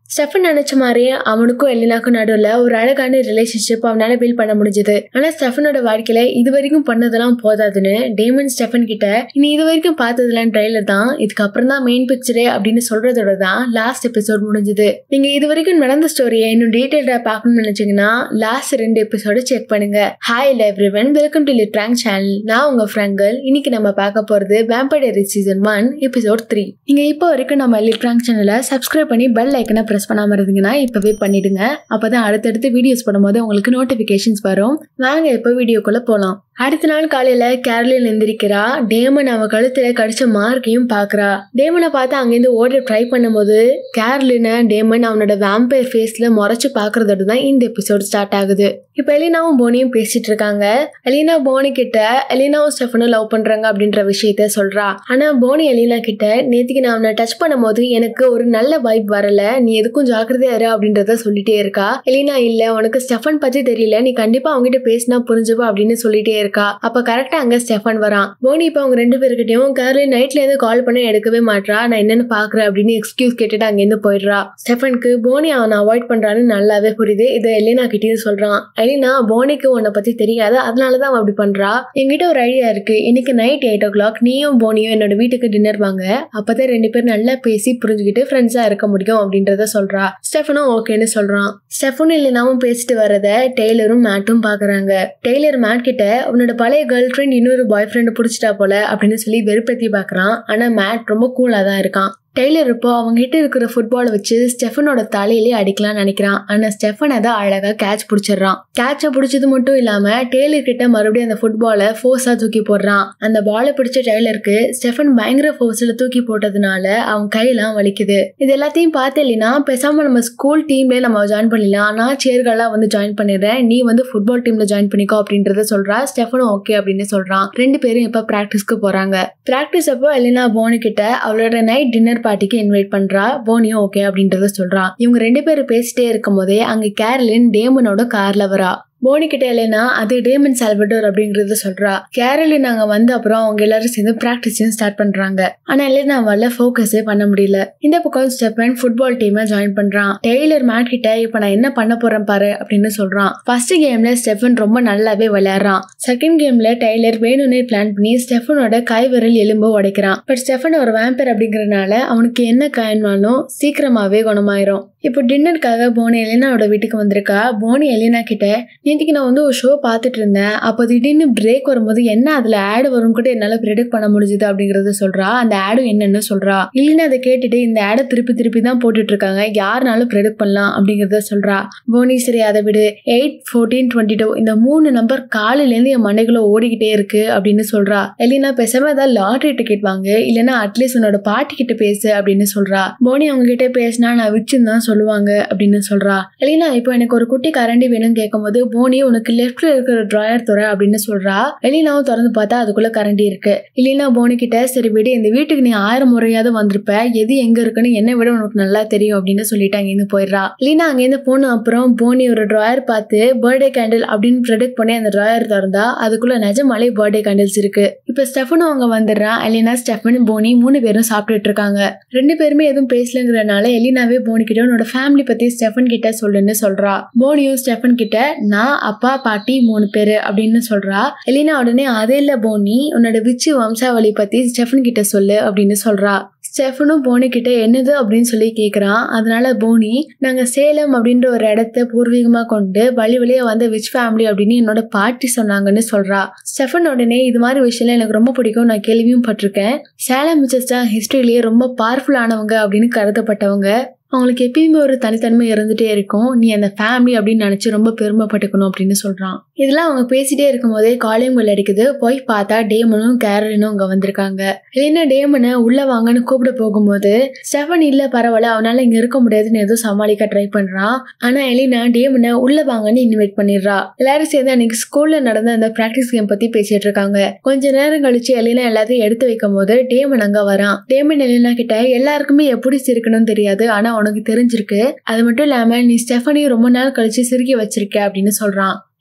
Stefan நினைச்ச மாதிரியே அவனுக்கும் எலினாக்கும் நடுவில் ஒரு அழகான ரிலேஷன்ஷிப் அவனால பில்ட் பண்ண முடிஞ்சது ஆனா ஸ்டெஃபனோட வாழ்க்கையில இது வரைக்கும் பண்ணதெல்லாம் போதாதுன்னு டேமன் ஸ்டெஃபன் கிட்ட நீ இது வரைக்கும் பார்த்ததெல்லாம் ட்ரெயிலர் தான் இதுக்கப்புறம் தான் மெயின் பிக்சரே அப்படின்னு சொல்றதோட தான் லாஸ்ட் எபிசோட் முடிஞ்சது நீங்க இது வரைக்கும் நடந்த ஸ்டோரியை இன்னும் டீட்டெயில்டா பார்க்கணும்னு நினைச்சீங்கன்னா லாஸ்ட் ரெண்டு எபிசோட செக் பண்ணுங்க ஹாய் எவ்ரிவன் வெல்கம் டு லிட்ராங் சேனல் நான் உங்க ஃப்ரெங்கல் இன்னைக்கு நம்ம பார்க்க போறது Vampire Diaries season one episode three நீங்க இப்போ வரைக்கும் நம்ம லிட்ராங் சேனலை சப்ஸ்கிரைப் பண்ணி பெல் ஐக்கனை ப்ரெஸ் பண்ணாம இருந்தீங்கன்னா இப்பவே பண்ணிடுங்க அப்பதான் அடுத்தடுத்து வீடியோஸ் போடும்போது உங்களுக்கு நோட்டிபிகேஷன்ஸ் வரும் வாங்க இப்போ வீடியோக்குள்ள போலாம் அடுத்த நாள் காலையில கேரளின் எந்திரிக்கிறா டேமன் அவ கழுத்துல கடிச்ச மார்க்கையும் பாக்குறா டேமனை பார்த்து அங்கேருந்து ஓட ட்ரை பண்ணும்போது கேரளின டேமன் அவனோட வேம்பயர் ஃபேஸ்ல முறைச்சு பாக்குறதோட தான் இந்த எபிசோட் ஸ்டார்ட் ஆகுது இப்ப எலினாவும் போனியும் பேசிட்டு இருக்காங்க எலினா போனி கிட்ட எலினாவும் ஸ்டெஃபனும் லவ் பண்றாங்க அப்படின்ற விஷயத்த சொல்றா ஆனா போனி எலினா கிட்ட நேத்துக்கு நான் அவனை டச் பண்ணும்போது எனக்கு ஒரு நல்ல வைப் வரல நீ எதுக்கும் ஜாக்கிரதையா இரு அப்படின்றத சொல்லிட்டே இருக்கா எலினா இல்ல உனக்கு ஸ்டெஃபன் பத்தி தெரியல நீ கண்டிப்பா அவங்ககிட்ட பேசினா புரிஞ்சுப்பா அப்படின்னு சொல்லிட்டே இருக்கா அப்ப கரெக்டா அங்க ஸ்டெஃபன் வரான் போனி இப்ப அவங்க ரெண்டு பேருக்கிட்டையும் கேர்லி நைட்ல இருந்து கால் பண்ண எடுக்கவே மாட்றா நான் என்னன்னு பாக்குறேன் அப்படின்னு எக்ஸ்கியூஸ் கேட்டுட்டு அங்கிருந்து போயிடுறா ஸ்டெஃபனுக்கு போனி அவனை அவாய்ட் பண்றான்னு நல்லாவே புரியுது இதை எலினா கிட்டயும் சொல்றான் எலினா போனிக்கு உன்னை பத்தி தெரியாது அதனாலதான் அவன் அப்படி பண்றா என்கிட்ட ஒரு ஐடியா இருக்கு இன்னைக்கு நைட் எயிட் ஓ கிளாக் நீயும் போனியும் என்னோட வீட்டுக்கு டின்னர் வாங்க அப்பதான் ரெண்டு பேரும் நல்லா பேசி புரிஞ்சுக்கிட்டு ஃப்ரெண்ட்ஸா இருக்க முடியும் அப்படின்றத சொல்றா ஸ்டெஃபனும் ஓகேன்னு சொல்றான் ஸ்டெஃபனும் இல்லைனாவும் பேசிட்டு வரத டெய்லரும் மேட்டும் பாக்குறாங்க டெய்லர் மேட் கிட்ட உன்னோட பழைய கேர்ள் ஃப்ரெண்ட் இன்னொரு பாய் ஃப்ரெண்ட் பிடிச்சிட்டா போல அப்படின்னு சொல்லி வெறுப்பத்தி பாக்குறான் ஆனா மேட் ரொம்ப கூலா தான் இருக்கான் டெய்லர் இப்போ அவங்க கிட்ட இருக்கிற ஃபுட்பாலை வச்சு ஸ்டெஃபனோட தலையிலே அடிக்கலாம்னு நினைக்கிறான் ஆனா ஸ்டெஃபன் அதை அழகா கேட்ச் பிடிச்சிடுறான் கேட்சை பிடிச்சது மட்டும் இல்லாம டெய்லர் கிட்ட மறுபடியும் அந்த ஃபுட்பாலை ஃபோர்ஸா தூக்கி போடுறான் அந்த பாலை பிடிச்ச டெய்லருக்கு ஸ்டெஃபன் பயங்கர ஃபோர்ஸ்ல தூக்கி போட்டதுனால அவன் கையெல்லாம் வலிக்குது இது எல்லாத்தையும் பார்த்து இல்லைன்னா பேசாம நம்ம ஸ்கூல் டீம்ல நம்ம ஜாயின் பண்ணிடலாம் நான் சேர்கெல்லாம் வந்து ஜாயின் பண்ணிடுறேன் நீ வந்து ஃபுட்பால் டீம்ல ஜாயின் பண்ணிக்கோ அப்படின்றத சொல்றா ஸ்டெஃபனும் ஓகே அப்படின்னு சொல்றான் ரெண்டு பேரும் இப்ப பிராக்டிஸ்க்கு போறாங்க பிராக்டிஸ் அப்போ எலினா போனி கிட்ட அவளோட நைட் டின்னர் பார்ட்டிக்கு இன்வைட் பண்றா போனியும் ஓகே அப்படின்றத சொல்றா இவங்க ரெண்டு பேரும் பேசிட்டே இருக்கும் போதே அங்க கேரளின் டேமனோட கார்ல வரா போனி கிட்ட இல்லைன்னா அது டேமன் சால்வடோர் அப்படிங்கறத சொல்றா கேரளி நாங்க வந்து அப்புறம் அவங்க எல்லாரும் சேர்ந்து பிராக்டிஸையும் ஸ்டார்ட் பண்றாங்க ஆனா இல்லைன்னா அவளால ஃபோக்கஸே பண்ண முடியல இந்த பக்கம் ஸ்டெப்பன் ஃபுட்பால் டீமை ஜாயின் பண்றான் டெய்லர் மேட் கிட்ட இப்ப நான் என்ன பண்ண போறேன் பாரு அப்படின்னு சொல்றான் ஃபர்ஸ்ட் கேம்ல ஸ்டெஃபன் ரொம்ப நல்லாவே விளையாடுறான் செகண்ட் கேம்ல டெய்லர் வேணும்னே பிளான் பண்ணி ஸ்டெஃபனோட கை விரல் எலும்பு உடைக்கிறான் பட் ஸ்டெஃபன் ஒரு வேம்பர் அப்படிங்கறதுனால அவனுக்கு என்ன காயம்னாலும் சீக்கிரமாவே குணமாயிரும் இப்போ டின்னருக்காக போனி எலினாவோட வீட்டுக்கு வந்திருக்கா போனி எலினா கிட்ட நேற்றுக்கு நான் வந்து ஒரு ஷோ பார்த்துட்டு இருந்தேன் அப்போ திடீர்னு பிரேக் வரும்போது என்ன அதில் ஆடு வரும் கூட என்னால் ப்ரெடிக்ட் பண்ண முடிஞ்சுது அப்படிங்கறத சொல்றா அந்த ஆடு என்னன்னு சொல்றா இல்லைன்னு அதை கேட்டுட்டு இந்த ஆடை திருப்பி திருப்பி தான் போட்டுட்டு இருக்காங்க யாருனாலும் ப்ரெடிக்ட் பண்ணலாம் அப்படிங்கறத சொல்றா போனி சரி அதை விடு எயிட் ஃபோர்டீன் டுவெண்ட்டி டூ இந்த மூணு நம்பர் காலையிலேருந்து என் மண்டைக்குள்ள ஓடிக்கிட்டே இருக்கு அப்படின்னு சொல்றா எலினா பேசாம ஏதாவது லாட்ரி டிக்கெட் வாங்கு இல்லைன்னா அட்லீஸ்ட் உன்னோட பாட்டி கிட்ட பேசு அப்படின்னு சொல்றா போனி அவங்க கிட்ட பேசினா நான் விச்சுன்னு தான் சொல்லுவாங்க அப்படின்னு சொல்றா எலினா இப்போ எனக்கு ஒரு குட்டி கரண்டி வேணும்னு கேட்கும்போது போனி உனக்கு லெஃப்ட்ல இருக்கிற டிராயர் துறை அப்படின்னு சொல்றா எலினாவும் திறந்து பார்த்தா அதுக்குள்ள கரண்டி இருக்கு இல்லைன்னா போனி கிட்ட சரி விடு இந்த வீட்டுக்கு நீ ஆயிரம் முறையாவது வந்திருப்ப எது எங்க இருக்குன்னு என்னை விட உனக்கு நல்லா தெரியும் அப்படின்னு சொல்லிட்டு அங்கேருந்து போயிடுறா இல்லைன்னா அங்கேருந்து போன அப்புறம் போனி ஒரு டிராயர் பார்த்து பர்த்டே கேண்டில் அப்படின்னு ப்ரெடிக்ட் பண்ணி அந்த டிராயர் திறந்தா அதுக்குள்ள நிஜமாலே பர்த்டே கேண்டில்ஸ் இருக்கு இப்போ ஸ்டெஃபனும் அவங்க வந்துடுறான் எலினா ஸ்டெஃபன் போனி மூணு பேரும் சாப்பிட்டுட்டு இருக்காங்க ரெண்டு பேருமே எதுவும் பேசலங்கிறனால எலினாவே போனி கிட்ட உன்னோட ஃபேமிலி பத்தி ஸ்டெஃபன் கிட்ட சொல்லுன்னு சொல்றா போனியும் ஸ்டெஃபன் கிட்ட நான் அப்பா பாட்டி மூணு பேரு அப்படின்னு சொல்றா எலினா உடனே அதே இல்ல போனி உன்னோட விச்சு வம்சாவளி பத்தி ஸ்டெஃபன் கிட்ட சொல்லு அப்படின்னு சொல்றா ஸ்டெஃபனும் போனி கிட்ட என்னது அப்படின்னு சொல்லி கேக்குறான் அதனால போனி நாங்க சேலம் அப்படின்ற ஒரு இடத்த பூர்வீகமா கொண்டு வழி வழியா வந்த விச் ஃபேமிலி அப்படின்னு என்னோட பாட்டி சொன்னாங்கன்னு சொல்றா ஸ்டெஃபன் உடனே இது மாதிரி விஷயம்லாம் எனக்கு ரொம்ப பிடிக்கும் நான் கேள்வியும் பட்டிருக்கேன் சேலம் மிச்சஸ் தான் ஹிஸ்டரியிலேயே ரொம்ப பவர்ஃபுல்லானவங்க அப்படின்னு கருதப்பட்டவங்க அவங்களுக்கு எப்பயுமே ஒரு தனித்தன்மை இருந்துட்டே இருக்கும் நீ அந்த ஃபேமிலி அப்படின்னு நினைச்சு ரொம்ப பெருமைப்பட்டுக்கணும் அப்படின்னு சொல்றான் இதெல்லாம் அவங்க பேசிட்டே இருக்கும்போதே காலிங் பெல் அடிக்குது போய் பார்த்தா டேமனும் கேரலினும் அங்க வந்திருக்காங்க இல்லைன்னா டேமனை உள்ள வாங்கன்னு கூப்பிட போகும்போது ஸ்டெஃபன் இல்ல பரவாயில்ல அவனால இங்க இருக்க முடியாதுன்னு ஏதோ சமாளிக்க ட்ரை பண்றான் ஆனா எலினா டேமனை உள்ள வாங்கன்னு இன்வைட் பண்ணிடுறா எல்லாரும் சேர்ந்து அன்னைக்கு ஸ்கூல்ல நடந்த அந்த பிராக்டிஸ் கேம் பத்தி பேசிட்டு இருக்காங்க கொஞ்ச நேரம் கழிச்சு எலினா எல்லாத்தையும் எடுத்து வைக்கும் போது டேமன் அங்க வரான் டேமன் எலினா கிட்ட எல்லாருக்குமே எப்படி சிரிக்கணும்னு தெரியாது ஆனா உனக்கு தெரிஞ்சிருக்கு அது மட்டும் இல்லாம நீ ஸ்டெஃபனியும் ரொம்ப நாள் கழிச்சு சிரிக்க வச்சிருக்க அப்படின்னு சொல்றான்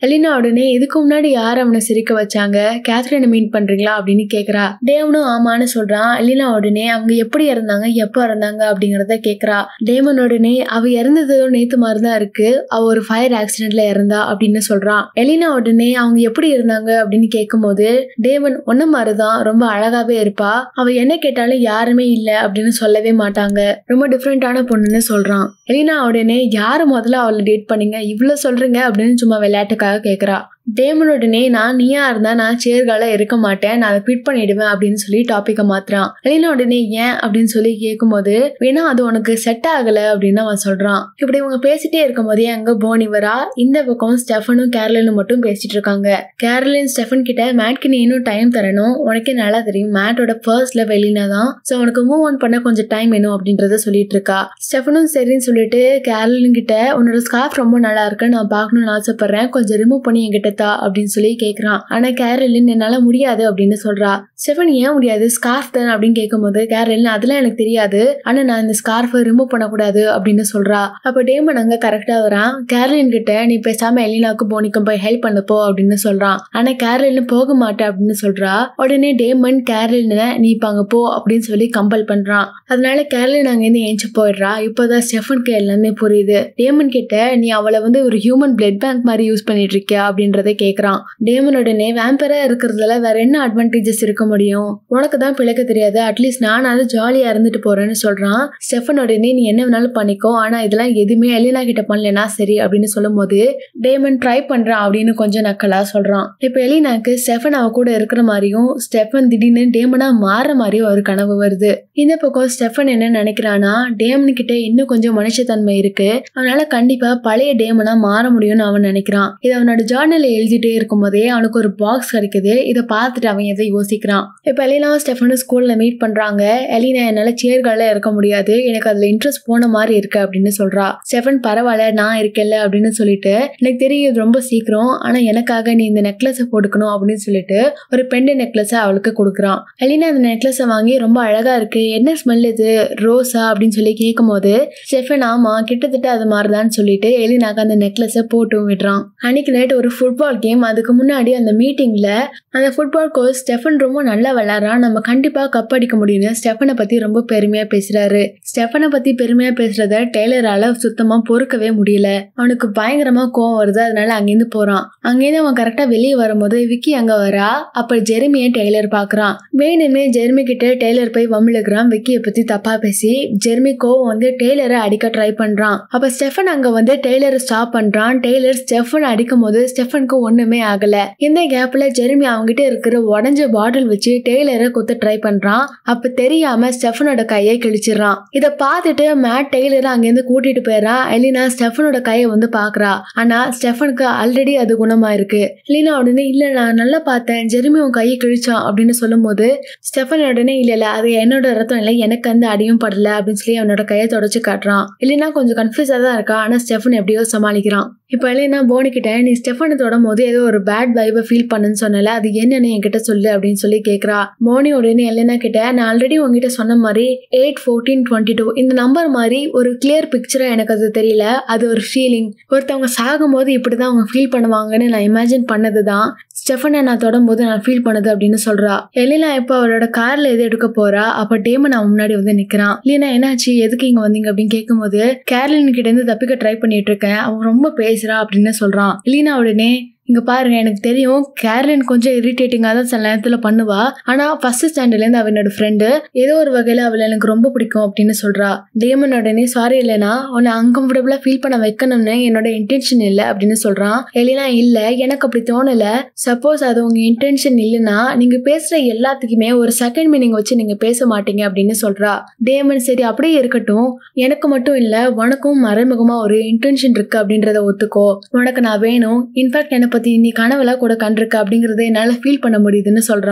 எலினா உடனே இதுக்கு முன்னாடி யார் அவனை சிரிக்க வச்சாங்க கேத்ரினை மீட் பண்றீங்களா அப்படின்னு கேக்குறா டேமனும் ஆமான்னு சொல்றான் எலினா உடனே அவங்க எப்படி இறந்தாங்க எப்போ இறந்தாங்க அப்படிங்கறத கேக்குறா டேமன் உடனே அவ இறந்ததோ நேத்து மாதிரி தான் இருக்கு அவ ஒரு ஃபயர் ஆக்சிடென்ட்ல இறந்தா அப்படின்னு சொல்றான் எலினா உடனே அவங்க எப்படி இருந்தாங்க அப்படின்னு கேட்கும்போது டேமன் ஒன்ன மாதிரிதான் ரொம்ப அழகாவே இருப்பா அவ என்ன கேட்டாலும் யாருமே இல்ல அப்படின்னு சொல்லவே மாட்டாங்க ரொம்ப டிஃப்ரெண்டான பொண்ணுன்னு சொல்றான் எலினா உடனே யாரு முதல்ல அவளை டேட் பண்ணீங்க இவ்வளவு சொல்றீங்க அப்படின்னு சும்மா விளையாட்டுக்காக கேக்குறா டேமன் உடனே நான் நீயா இருந்தா நான் சேர்கால இருக்க மாட்டேன் நான் அதை குவிட் பண்ணிடுவேன் அப்படின்னு சொல்லி டாபிக்கை மாத்துறான் எலினா உடனே ஏன் அப்படின்னு சொல்லி கேட்கும்போது வேணா அது உனக்கு செட் ஆகல அப்படின்னு அவன் சொல்றான் இப்படி இவங்க பேசிட்டே இருக்கும் போதே அங்க போனி வரா இந்த பக்கம் ஸ்டெஃபனும் கேரளினும் மட்டும் பேசிட்டு இருக்காங்க கேரளின் ஸ்டெஃபன் கிட்ட மேட்க்கு நீ இன்னும் டைம் தரணும் உனக்கே நல்லா தெரியும் மேட்டோட ஃபர்ஸ்ட் லெவ் எலினா தான் ஸோ உனக்கு மூவ் ஆன் பண்ண கொஞ்சம் டைம் வேணும் அப்படின்றத சொல்லிட்டு இருக்கா ஸ்டெஃபனும் சரின்னு சொல்லிட்டு கேரளின் கிட்ட உன்னோட ஸ்கார்ஃப் ரொம்ப நல்லா இருக்கு நான் பார்க்கணும்னு ஆசைப்படுறேன் கொஞ்சம் ரிமூவ் பண்ணி என்கிட்ட தா அப்படின்னு சொல்லி கேக்குறான் ஆனா கேரளின் என்னால முடியாது அப்படின்னு சொல்றா ஸ்டெஃபன் ஏன் முடியாது ஸ்கார்ஃப் தானே அப்படின்னு கேட்கும்போது கேரளின் அதெல்லாம் எனக்கு தெரியாது ஆனா நான் இந்த ஸ்கார்ஃபை ரிமூவ் பண்ணக்கூடாது அப்படின்னு சொல்றா அப்ப டேமன் அங்க கரெக்டா வரான் கேரளின் கிட்ட நீ பேசாம எலினாக்கும் போனிக்கும் போய் ஹெல்ப் பண்ணப்போ அப்படின்னு சொல்றான் ஆனா கேரளின் போக மாட்டேன் அப்படின்னு சொல்றா உடனே டேமன் கேரளின நீ இப்ப அங்க போ அப்படின்னு சொல்லி கம்பல் பண்றான் அதனால கேரளின் அங்கேருந்து ஏஞ்சி போயிடுறா இப்போதான் ஸ்டெஃபனுக்கு எல்லாமே புரியுது டேமன் கிட்ட நீ அவளை வந்து ஒரு ஹியூமன் பிளட் பேங்க் மாதிரி யூஸ் பண்ணிட்டு இருக்கியா அப்படின்றத கேக்குறான் டேமன் உடனே வேம்பரா இருக்கிறதுல வேற என்ன அட்வான்டேஜஸ் இருக்க முடியும் உனக்கு தான் பிழைக்க தெரியாது அட்லீஸ்ட் நானாவது ஜாலியா இருந்துட்டு போறேன்னு சொல்றான் ஸ்டெஃபன் உடனே நீ என்ன வேணாலும் பண்ணிக்கோ ஆனா இதெல்லாம் எதுவுமே எலினா கிட்ட பண்ணலனா சரி அப்படின்னு சொல்லும்போது டேமன் ட்ரை பண்றான் அப்படின்னு கொஞ்சம் நக்கலா சொல்றான் இப்ப எலினாக்கு ஸ்டெஃபன் அவ கூட இருக்கிற மாதிரியும் ஸ்டெஃபன் திடீர்னு டேமனா மாற மாதிரியும் ஒரு கனவு வருது இந்த பக்கம் ஸ்டெஃபன் என்ன நினைக்கிறானா டேமன் கிட்ட இன்னும் கொஞ்சம் மனுஷத்தன்மை இருக்கு அதனால கண்டிப்பா பழைய டேமனா மாற முடியும்னு அவன் நினைக்கிறான் இதை அவனோட ஜேர்னல்ல எழுதிட்டே இருக்கும் போதே அவனுக்கு ஒரு பாக்ஸ் கிடைக்குது இதை பார்த்துட்டு அவன் எதை யோசிக்கிறான் இப்ப எலினா ஸ்டெஃபனும் ஸ்கூல்ல மீட் பண்றாங்க எலினா என்னால சேர்களில் இருக்க முடியாது எனக்கு அதுல இன்ட்ரெஸ்ட் போன மாதிரி இருக்கு அப்படின்னு சொல்றா ஸ்டெஃபன் பரவாயில்ல நான் இருக்கேன்ல அப்படின்னு சொல்லிட்டு எனக்கு தெரியும் இது ரொம்ப சீக்கிரம் ஆனா எனக்காக நீ இந்த நெக்லஸை போட்டுக்கணும் அப்படின்னு சொல்லிட்டு ஒரு பெண்டு நெக்லஸை அவளுக்கு கொடுக்குறான் எலினா அந்த நெக்லஸை வாங்கி ரொம்ப அழகா இருக்கு என்ன ஸ்மெல் இது ரோஸா அப்படின்னு சொல்லி கேட்கும் போது ஸ்டெஃபன் ஆமா கிட்டத்தட்ட அது மாதிரிதான்னு சொல்லிட்டு எலினாக்கு அந்த நெக்லஸை போட்டும் விடுறான் அன்னைக்கு நைட் ஒரு ஃபுட்பால் கேம் அதுக்கு முன்னாடி அந்த மீட்டிங்ல அந்த ஃபுட்பால் கோச் ஸ்டெஃபன் ரொம்ப நல்லா விளையாடுறான் நம்ம கண்டிப்பா கப் அடிக்க முடியும்னு ஸ்டெஃபனை பத்தி ரொம்ப பெருமையா பேசுறாரு ஸ்டெஃபனை பத்தி பெருமையா பேசுறத டெய்லரால சுத்தமா பொறுக்கவே முடியல அவனுக்கு பயங்கரமா கோவம் வருது அதனால அங்கேருந்து போறான் அங்கேருந்து அவன் கரெக்டா வெளியே வரும்போது விக்கி அங்க வரா அப்ப ஜெர்மியை டெய்லர் பாக்குறான் வேணுமே ஜெர்மி கிட்ட டெய்லர் போய் வம்பிழுக்கிறான் விக்கியை பத்தி தப்பா பேசி ஜெர்மி கோவம் வந்து டெய்லரை அடிக்க ட்ரை பண்றான் அப்ப ஸ்டெஃபன் அங்க வந்து டெய்லரை ஸ்டாப் பண்றான் டெய்லர் ஸ்டெஃபன் அடிக்கும் போது ஸ்டெஃபனுக்கு ஒண்ணுமே ஆகல இந்த கேப்ல ஜெர்மி அவங்ககிட்ட இருக்கிற உடஞ்ச பாட்டில் வச்சு டெய்லரை குத்த ட்ரை பண்றான் அப்ப தெரியாம ஸ்டெஃபனோட கையை கிழிச்சிடறான் இத பார்த்துட்டு மேட் டெய்லரை அங்கேருந்து கூட்டிட்டு போயிடறான் எலினா ஸ்டெஃபனோட கையை வந்து பாக்குறா ஆனா ஸ்டெஃபனுக்கு ஆல்ரெடி அது குணமா இருக்கு எலினா உடனே இல்ல நான் நல்லா பார்த்தேன் ஜெர்மி உன் கையை கிழிச்சான் அப்படின்னு சொல்லும்போது ஸ்டெஃபன் உடனே இல்ல இல்ல அது என்னோட ரத்தம் இல்லை எனக்கு அந்த அடியும் படல அப்படின்னு சொல்லி அவனோட கையை தொடச்சு காட்டுறான் இல்லைன்னா கொஞ்சம் கன்ஃபியூஸா தான் இருக்கா ஆனா ஸ்டெஃபன் எப்படியோ சமாளிக்கிறான் இப்போ இல்லைன்னா போனி கிட்ட நீ ஸ்டெஃபனை தொடும் போது ஏதோ ஒரு பேட் வைபை ஃபீல் பண்ணுன்னு சொன்னல அது என்னன்னு என்கிட்ட சொல்லு அப்படின்னு சொல்லி கேட்குறா போனி உடனே எல்லைனா கிட்ட நான் ஆல்ரெடி உங்ககிட்ட சொன்ன மாதிரி எயிட் ஃபோர்டீன் டுவெண்ட்டி டூ இந்த நம்பர் மாதிரி ஒரு கிளியர் பிக்சரா எனக்கு அது தெரியல அது ஒரு ஃபீலிங் ஒருத்தவங்க சாகும்போது இப்படி தான் அவங்க ஃபீல் பண்ணுவாங்கன்னு நான் இமேஜின் பண்ணது தான் ஸ்டெஃபனை நான் தொடும்போது நான் ஃபீல் பண்ணது அப்படின்னு சொல்றா எலினா இப்போ அவளோட கார்ல எது எடுக்க போறா அப்ப டேமன் அவன் முன்னாடி வந்து நிக்கிறான் இல்லைன்னா என்னாச்சு எதுக்கு இங்க வந்தீங்க அப்படின்னு கேட்கும்போது கேரளின் கிட்ட இருந்து தப்பிக்க ட்ரை பண்ணிட்டு இருக்கேன் அவன் ரொம்ப பேசுறா அப்படின்னு சொல்றான் இல்லைனா உடனே இங்க பாருங்க எனக்கு தெரியும் கேரளின் கொஞ்சம் இரிட்டேட்டிங்காக தான் சில நேரத்தில் பண்ணுவா ஆனா ஃபர்ஸ்ட் ஸ்டாண்டர்ட்லேருந்து அவ என்னோட ஃப்ரெண்டு ஏதோ ஒரு வகையில் அவளை எனக்கு ரொம்ப பிடிக்கும் அப்படின்னு சொல்றா டேமன் உடனே சாரி இல்லைனா உன்னை அன்கம்ஃபர்டபுளாக ஃபீல் பண்ண வைக்கணும்னு என்னோட இன்டென்ஷன் இல்லை அப்படின்னு சொல்றான் இல்லைனா இல்லை எனக்கு அப்படி தோணல சப்போஸ் அது உங்க இன்டென்ஷன் இல்லைன்னா நீங்க பேசுற எல்லாத்துக்குமே ஒரு செகண்ட் மீனிங் வச்சு நீங்க பேச மாட்டீங்க அப்படின்னு சொல்றா டேமன் சரி அப்படியே இருக்கட்டும் எனக்கு மட்டும் இல்ல உனக்கும் மறைமுகமா ஒரு இன்டென்ஷன் இருக்கு அப்படின்றத ஒத்துக்கோ உனக்கு நான் வேணும் இன்ஃபேக்ட் என்னை பத்தி நீ கனவுல கூட கண்டிருக்க அப்படிங்கறத என்னால ஃபீல் பண்ண முடியுதுன்னு சொல்றான்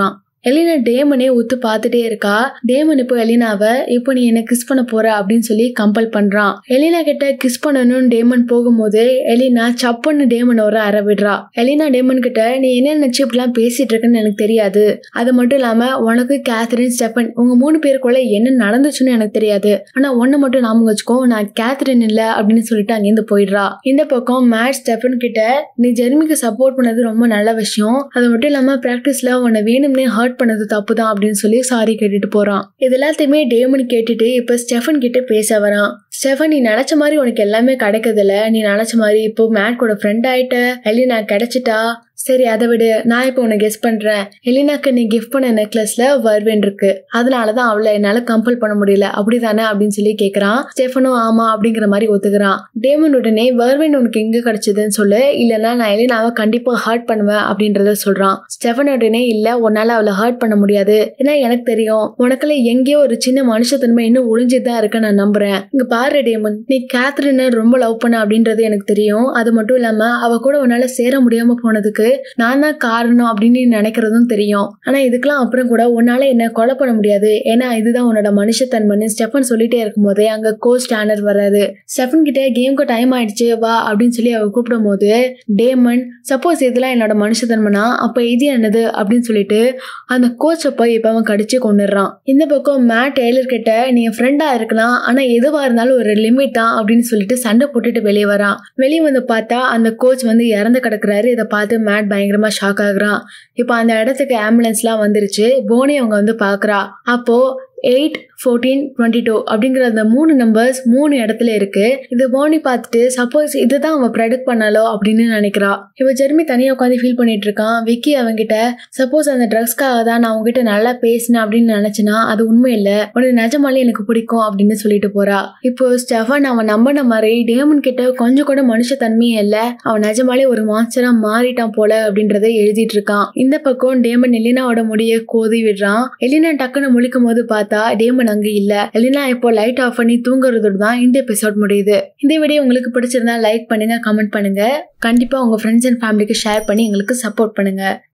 எலினா டேமனே ஒத்து பார்த்துட்டே இருக்கா டேமன் இப்போ எலினாவை இப்போ நீ என்ன கிஸ் பண்ண போற அப்படின்னு சொல்லி கம்பல் பண்றான் எலினா கிட்ட கிஸ் பண்ணணும்னு டேமன் போகும்போது எலினா சப்புன்னு டேமன் ஒரு அற விடுறா எலினா டேமன் கிட்ட நீ என்ன நினைச்சு இப்படிலாம் பேசிட்டு இருக்கன்னு எனக்கு தெரியாது அது மட்டும் இல்லாம உனக்கு கேத்ரின் ஸ்டெஃபன் உங்க மூணு பேருக்குள்ள என்ன நடந்துச்சுன்னு எனக்கு தெரியாது ஆனா ஒன்னு மட்டும் நாம வச்சுக்கோ நான் கேத்ரின் இல்ல அப்படின்னு சொல்லிட்டு அங்கேருந்து போயிடுறா இந்த பக்கம் மேட் ஸ்டெஃபன் கிட்ட நீ ஜெர்மிக்கு சப்போர்ட் பண்ணது ரொம்ப நல்ல விஷயம் அது மட்டும் இல்லாம பிராக்டிஸ்ல உன்னை வேணும்னே ஹர்ட் பண்ணது தப்பு தான் அப்படின்னு சொல்லி சாரி கேட்டுட்டு போறான் இது எல்லாத்தையுமே டேமன் கேட்டுட்டு இப்ப ஸ்டெஃபன் கிட்ட பேச வரான் ஸ்டெஃபன் நீ நினைச்ச மாதிரி உனக்கு எல்லாமே கிடைக்கிறதில்ல நீ நினைச்ச மாதிரி இப்போ மேட் கூட ஃப்ரெண்ட் ஆயிட்ட எலினா கிடைச்சிட்டா சரி அதை விடு நான் இப்போ உன்னை கெஸ் பண்றேன் எலினாக்கு நீ கிஃப்ட் பண்ண நெக்லஸ்ல வருவேன் இருக்கு அதனாலதான் அவளை என்னால கம்பல் பண்ண முடியல அப்படிதானே அப்படின்னு சொல்லி கேக்குறான் ஸ்டெஃபனும் ஆமா அப்படிங்கிற மாதிரி ஒத்துக்கிறான் டேமன் உடனே வர்வன் உனக்கு எங்க கிடைச்சதுன்னு சொல்லு இல்லைன்னா நான் எலினாவை கண்டிப்பா ஹர்ட் பண்ணுவேன் அப்படின்றத சொல்றான் ஸ்டெஃபன் உடனே இல்ல உன்னால அவளை ஹர்ட் பண்ண முடியாது ஏன்னா எனக்கு தெரியும் உனக்குள்ள எங்கேயோ ஒரு சின்ன மனுஷத்தன்மை இன்னும் ஒளிஞ்சுட்டு தான் இருக்க நான் நம்புறேன் இங்க பாரு டேமன் நீ கேத்ரினை ரொம்ப லவ் பண்ண அப்படின்றது எனக்கு தெரியும் அது மட்டும் இல்லாம அவ கூட உன்னால சேர முடியாம போனதுக்கு நான் தான் காரணம் அப்படின்னு நீ நினைக்கிறதும் தெரியும் ஆனா இதுக்கெல்லாம் அப்புறம் கூட உன்னால என்ன கொலை பண்ண முடியாது ஏன்னா இதுதான் உன்னோட மனுஷத்தன்மைன்னு ஸ்டெஃபன் சொல்லிட்டே இருக்கும்போதே அங்க கோச் டேனர் வராது ஸ்டெஃபன் கிட்ட கேம்க்கு டைம் ஆயிடுச்சு வா அப்படின்னு சொல்லி அவ கூப்பிடும் போது டேமன் சப்போஸ் இதெல்லாம் என்னோட மனுஷத்தன்மைனா அப்ப இது என்னது அப்படின்னு சொல்லிட்டு அந்த கோச்சை போய் இப்ப அவன் கடிச்சு கொண்டுடுறான் இந்த பக்கம் மேட் டெய்லர் கிட்ட நீ என் ஃப்ரெண்டா இருக்கலாம் ஆனா எதுவா இருந்தாலும் ஒரு லிமிட் தான் அப்படின்னு சொல்லிட்டு சண்டை போட்டுட்டு வெளியே வரான் வெளியே வந்து பார்த்தா அந்த கோச் வந்து இறந்து கிடக்குறாரு இதை பார்த்து மேட் பயங்கரமா ஷாக் ஆகுறான் இப்போ அந்த இடத்துக்கு ஆம்புலன்ஸ்லாம் வந்துருச்சு போனி அவங்க வந்து பார்க்குறா அப்போ எயிட் ஃபோர்டீன் டுவெண்ட்டி டூ அப்படிங்கிற அந்த மூணு நம்பர்ஸ் மூணு இடத்துல இருக்கு இது போனி பார்த்துட்டு சப்போஸ் இதுதான் அவன் ப்ரெடிக்ட் பண்ணாலோ அப்படின்னு நினைக்கிறா இவ ஜெர்மி தனியாக உட்காந்து ஃபீல் பண்ணிட்டு இருக்கான் விக்கி அவங்கிட்ட சப்போஸ் அந்த ட்ரக்ஸ்க்காக தான் நான் உங்ககிட்ட நல்லா பேசினேன் அப்படின்னு நினைச்சேன்னா அது உண்மை இல்லை உனக்கு நிஜமாலே எனக்கு பிடிக்கும் அப்படின்னு சொல்லிட்டு போறா இப்போ ஸ்டெஃபன் அவன் நம்பின மாதிரி டேமன் கிட்ட கொஞ்சம் கூட மனுஷத்தன்மையே இல்லை அவன் நிஜமாலே ஒரு மான்ஸ்டரா மாறிட்டான் போல அப்படின்றத எழுதிட்டு இருக்கான் இந்த பக்கம் டேமன் எலினாவோட முடிய கோதி விடுறான் எலினா டக்குன்னு முழிக்கும் போது பார்த்தா டேமன் அங்க இல்ல எலினா இப்போ லைட் ஆஃப் பண்ணி தூங்குறதோடு தான் இந்த எபிசோட் முடியுது இந்த வீடியோ உங்களுக்கு பிடிச்சிருந்தா லைக் பண்ணுங்க கமெண்ட் பண்ணுங்க கண்டிப்பா உங்க ஃப்ரெண்ட்ஸ் அண்ட் ஃபேமிலிக்கு ஷேர் பண்ணி எங்களுக்கு சப்போர்ட் பண்ணுங்க